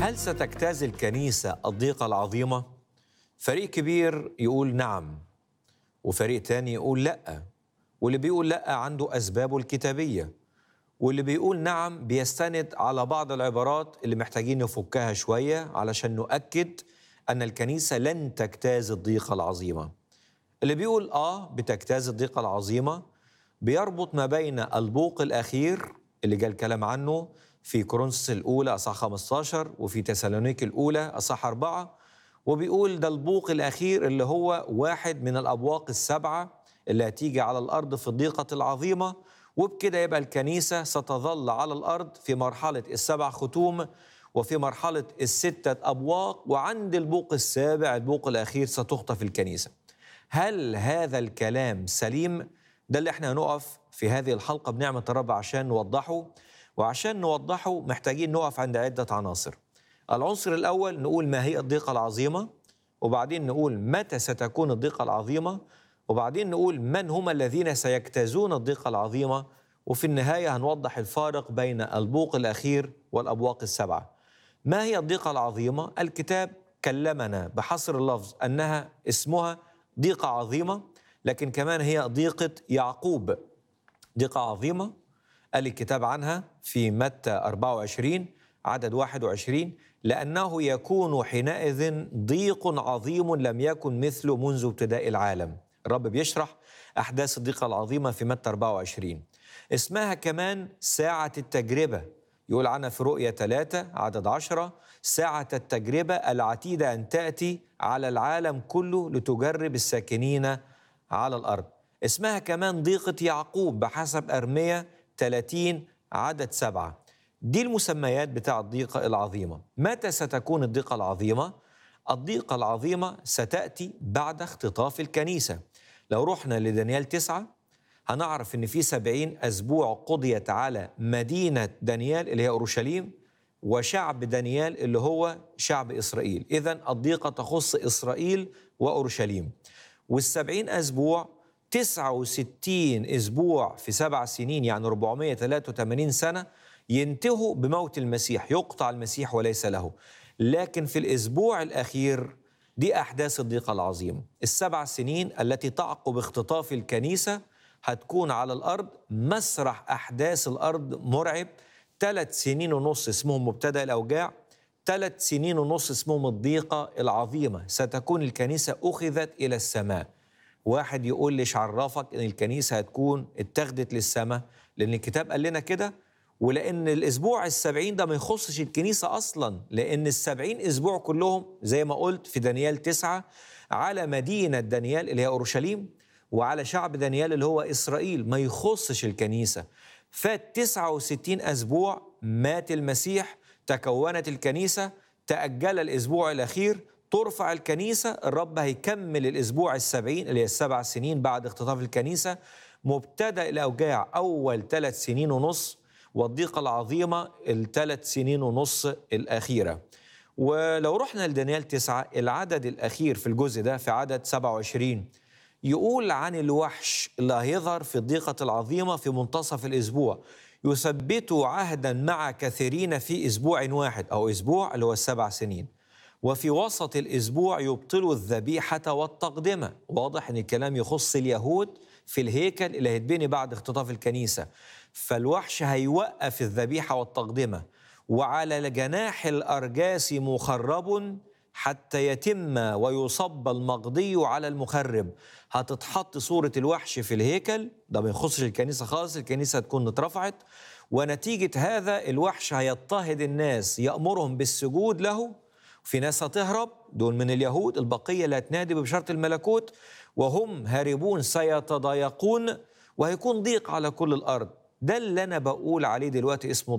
هل ستجتاز الكنيسة الضيقة العظيمة؟ فريق كبير يقول نعم وفريق تاني يقول لأ واللي بيقول لأ عنده أسبابه الكتابية واللي بيقول نعم بيستند على بعض العبارات اللي محتاجين نفكها شوية علشان نؤكد أن الكنيسة لن تجتاز الضيقة العظيمة اللي بيقول آه بتجتاز الضيقة العظيمة بيربط ما بين البوق الأخير اللي جاء الكلام عنه في كورنثوس الأولى أصح 15 وفي تسالونيك الأولى أصح أربعة وبيقول ده البوق الأخير اللي هو واحد من الأبواق السبعة اللي هتيجي على الأرض في الضيقة العظيمة وبكده يبقى الكنيسة ستظل على الأرض في مرحلة السبع ختوم وفي مرحلة الستة أبواق وعند البوق السابع البوق الأخير ستخطف الكنيسة هل هذا الكلام سليم؟ ده اللي احنا هنقف في هذه الحلقة بنعمة الرب عشان نوضحه وعشان نوضحه محتاجين نقف عند عدة عناصر العنصر الأول نقول ما هي الضيقة العظيمة وبعدين نقول متى ستكون الضيقة العظيمة وبعدين نقول من هم الذين سيجتازون الضيقة العظيمة وفي النهاية هنوضح الفارق بين البوق الأخير والأبواق السبعة ما هي الضيقة العظيمة؟ الكتاب كلمنا بحصر اللفظ أنها اسمها ضيقة عظيمة لكن كمان هي ضيقة يعقوب ضيقة عظيمة قال الكتاب عنها في متى 24 عدد 21 لأنه يكون حينئذ ضيق عظيم لم يكن مثله منذ ابتداء العالم الرب بيشرح أحداث الضيقة العظيمة في متى 24 اسمها كمان ساعة التجربة يقول عنها في رؤية 3 عدد 10 ساعة التجربة العتيدة أن تأتي على العالم كله لتجرب الساكنين على الأرض اسمها كمان ضيقة يعقوب بحسب أرمية 30 عدد سبعة دي المسميات بتاع الضيقة العظيمة متى ستكون الضيقة العظيمة؟ الضيقة العظيمة ستأتي بعد اختطاف الكنيسة لو رحنا لدانيال تسعة هنعرف ان في سبعين أسبوع قضيت على مدينة دانيال اللي هي أورشليم وشعب دانيال اللي هو شعب إسرائيل إذا الضيقة تخص إسرائيل وأورشليم والسبعين أسبوع 69 أسبوع في سبع سنين يعني 483 سنة ينتهوا بموت المسيح يقطع المسيح وليس له لكن في الأسبوع الأخير دي أحداث الضيقة العظيمة السبع سنين التي تعقب اختطاف الكنيسة هتكون على الأرض مسرح أحداث الأرض مرعب ثلاث سنين ونص اسمهم مبتدأ الأوجاع ثلاث سنين ونص اسمهم الضيقة العظيمة ستكون الكنيسة أخذت إلى السماء واحد يقول ليش عرفك ان الكنيسه هتكون اتخذت للسماء لان الكتاب قال لنا كده ولان الاسبوع السبعين ده ما يخصش الكنيسه اصلا لان السبعين اسبوع كلهم زي ما قلت في دانيال تسعة على مدينه دانيال اللي هي اورشليم وعلى شعب دانيال اللي هو اسرائيل ما يخصش الكنيسه فات 69 اسبوع مات المسيح تكونت الكنيسه تاجل الاسبوع الاخير ترفع الكنيسة الرب هيكمل الأسبوع السبعين اللي هي السبع سنين بعد اختطاف الكنيسة مبتدأ الأوجاع أول ثلاث سنين ونص والضيقة العظيمة الثلاث سنين ونص الأخيرة ولو رحنا لدانيال تسعة العدد الأخير في الجزء ده في عدد 27 يقول عن الوحش اللي هيظهر في الضيقة العظيمة في منتصف الأسبوع يثبت عهدا مع كثيرين في أسبوع واحد أو أسبوع اللي هو السبع سنين وفي وسط الاسبوع يبطلوا الذبيحه والتقدمه واضح ان الكلام يخص اليهود في الهيكل اللي هيتبني بعد اختطاف الكنيسه فالوحش هيوقف الذبيحه والتقدمه وعلى جناح الارجاس مخرب حتى يتم ويصب المقضي على المخرب هتتحط صورة الوحش في الهيكل ده ما يخصش الكنيسة خالص الكنيسة هتكون اترفعت ونتيجة هذا الوحش هيضطهد الناس يأمرهم بالسجود له في ناس هتهرب دول من اليهود البقية لا تنادي ببشارة الملكوت وهم هاربون سيتضايقون وهيكون ضيق على كل الأرض ده اللي أنا بقول عليه دلوقتي اسمه